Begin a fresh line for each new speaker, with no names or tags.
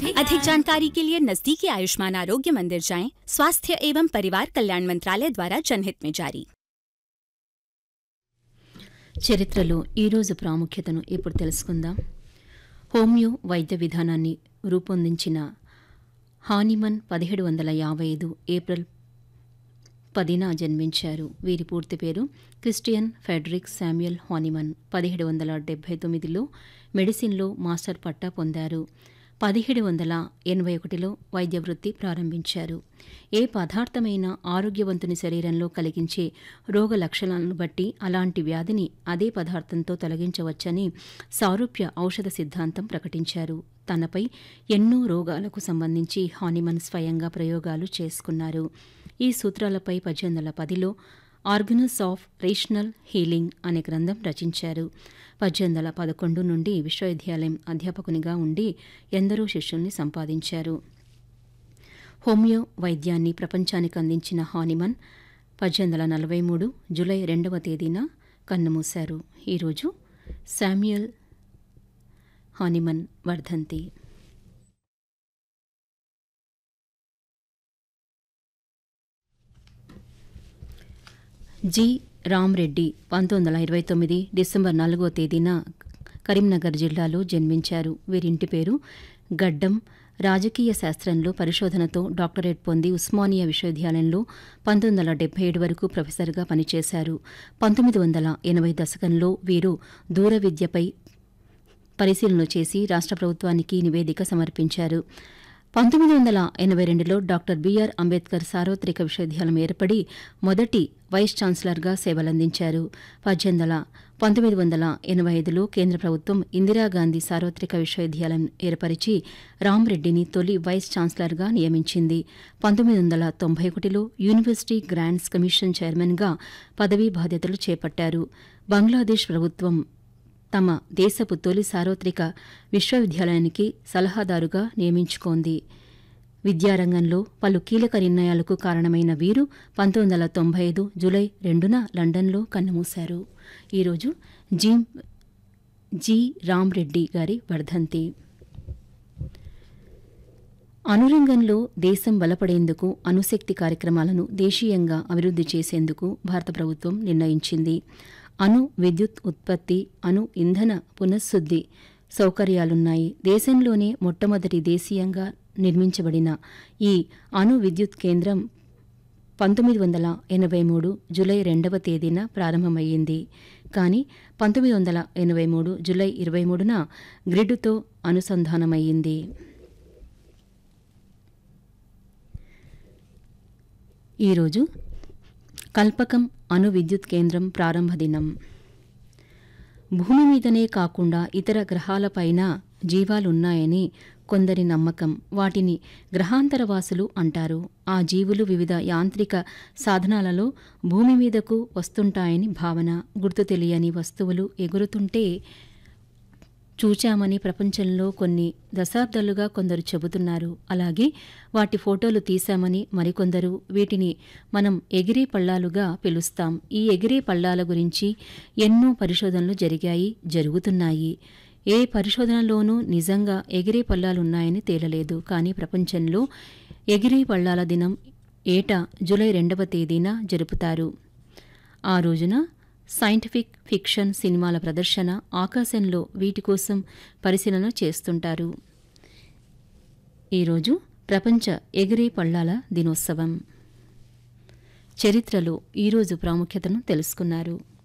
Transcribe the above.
अधिक जानकारी के लिए नजदीकी आयुष्मान आरोग्य मंदिर जाएं स्वास्थ्य एवं परिवार कल्याण मंत्रालय द्वारा जनहित में जारी
చరిత్రలో ఈరోజు ప్రాముఖ్యతను ఇప్పుడు తెలుసుకుందాం హోమియో వైద్య విధానాన్ని రూపొందించిన హానిమన్ పదిహేడు వందల యాభై ఐదు ఏప్రిల్ పదిన జన్మించారు వీరి పూర్తి పేరు క్రిస్టియన్ ఫెడరిక్ శామ్యుయల్ హానిమన్ పదిహేడు వందల డెబ్బై తొమ్మిదిలో మెడిసిన్లో మాస్టర్ పట్టా పొందారు పదిహేడు వందల ఎనభై ఒకటిలో వైద్య వృత్తి ప్రారంభించారు ఏ పదార్థమైన ఆరోగ్యవంతుని శరీరంలో కలిగించే రోగ లక్షణాలను బట్టి అలాంటి వ్యాధిని అదే పదార్థంతో తొలగించవచ్చని సారూప్య ఔషధ సిద్ధాంతం ప్రకటించారు తనపై ఎన్నో రోగాలకు సంబంధించి హానిమన్ స్వయంగా ప్రయోగాలు చేసుకున్నారు ఈ సూత్రాలపై పద్దెనిమిది వందల పదిలో ఆర్గనస్ ఆఫ్ రేషనల్ హీలింగ్ అనే గ్రంథం రచించారు పద్దెనిమిది వందల పదకొండు నుండి విశ్వవిద్యాలయం అధ్యాపకునిగా ఉండి ఎందరో శిష్యుల్ని సంపాదించారు హోమియో వైద్యాన్ని ప్రపంచానికి అందించిన హానిమన్ పద్దెనిమిది వందల నలభై మూడు జూలై రెండవ తేదీన కన్నుమూశారు ఈరోజు శామ్యుయల్ హానిమన్ వర్ధంతి జి రామ్రెడ్డి పంతొమ్మిది వందల ఇరవై తొమ్మిది డిసెంబర్ నాలుగో తేదీన కరీంనగర్ జిల్లాలో జన్మించారు వీరింటి పేరు గడ్డం రాజకీయ శాస్త్రంలో పరిశోధనతో డాక్టరేట్ పొంది ఉస్మానియా విశ్వవిద్యాలయంలో పంతొమ్మిది వందల డెబ్బై ఏడు వరకు ప్రొఫెసర్గా పనిచేశారు పంతొమ్మిది వందల ఎనభై దశకంలో వీరు దూర విద్యపై పరిశీలన చేసి రాష్ట్ర ప్రభుత్వానికి నివేదిక సమర్పించారు పంతొమ్మిది వందల ఎనభై రెండులో డాక్టర్ బిఆర్ అంబేద్కర్ సార్వత్రిక విశ్వవిద్యాలయం ఏర్పడి మొదటి వైస్ ఛాన్సలర్గా సేవలందించారు పద్దెనిమిది వందల పంతొమ్మిది వందల ఎనభై ఐదులో కేంద్ర ప్రభుత్వం ఇందిరాగాంధీ సార్వత్రిక విశ్వవిద్యాలయం ఏర్పరిచి రామ్రెడ్డిని తొలి వైస్ ఛాన్సలర్గా నియమించింది పంతొమ్మిది వందల తొంభై ఒకటిలో యూనివర్సిటీ గ్రాంట్స్ కమిషన్ చైర్మన్గా పదవీ బాధ్యతలు చేపట్టారు బంగ్లాదేశ్ ప్రభుత్వం తమ దేశపు తొలి సార్వత్రిక విశ్వవిద్యాలయానికి సలహాదారుగా నియమించుకోంది విద్యారంగంలో పలు కీలక నిర్ణయాలకు కారణమైన వీరు పంతొమ్మిది వందల తొంభై ఐదు జూలై రెండున లండన్లో కన్నుమూశారు ఈరోజు జీ జి రామ్రెడ్డి గారి వర్ధంతి అనురంగంలో దేశం బలపడేందుకు అణుశక్తి కార్యక్రమాలను దేశీయంగా అభివృద్ధి చేసేందుకు భారత ప్రభుత్వం నిర్ణయించింది అణు విద్యుత్ ఉత్పత్తి అణు ఇంధన పునఃశుద్ధి సౌకర్యాలున్నాయి దేశంలోనే మొట్టమొదటి దేశీయంగా నిర్మించబడిన ఈ అణు విద్యుత్ కేంద్రం పంతొమ్మిది వందల ఎనభై మూడు జూలై రెండవ తేదీన ప్రారంభమయ్యింది కానీ పంతొమ్మిది వందల ఎనభై మూడు జూలై ఇరవై మూడున గ్రిడ్తో అనుసంధానమయ్యింది ఈరోజు కల్పకం అణు విద్యుత్ కేంద్రం ప్రారంభ దినం భూమి మీదనే కాకుండా ఇతర గ్రహాలపైన జీవాలున్నాయని కొందరి నమ్మకం వాటిని గ్రహాంతరవాసులు అంటారు ఆ జీవులు వివిధ యాంత్రిక సాధనాలలో భూమి మీదకు వస్తుంటాయని భావన గుర్తు తెలియని వస్తువులు ఎగురుతుంటే చూచామని ప్రపంచంలో కొన్ని దశాబ్దాలుగా కొందరు చెబుతున్నారు అలాగే వాటి ఫోటోలు తీశామని మరికొందరు వీటిని మనం ఎగిరే పళ్ళాలుగా పిలుస్తాం ఈ ఎగిరే పళ్ళాల గురించి ఎన్నో పరిశోధనలు జరిగాయి జరుగుతున్నాయి ఏ పరిశోధనలోనూ నిజంగా ఎగిరే పళ్ళాలున్నాయని తేలలేదు కానీ ప్రపంచంలో ఎగిరే పళ్ళాల దినం ఏటా జూలై రెండవ తేదీన జరుపుతారు ఆ రోజున సైంటిఫిక్ ఫిక్షన్ సినిమాల ప్రదర్శన ఆకాశంలో వీటి కోసం పరిశీలన చేస్తుంటారు ఈరోజు ప్రపంచ ఎగిరే పళ్ళాల దినోత్సవం చరిత్రలో ఈరోజు ప్రాముఖ్యతను తెలుసుకున్నారు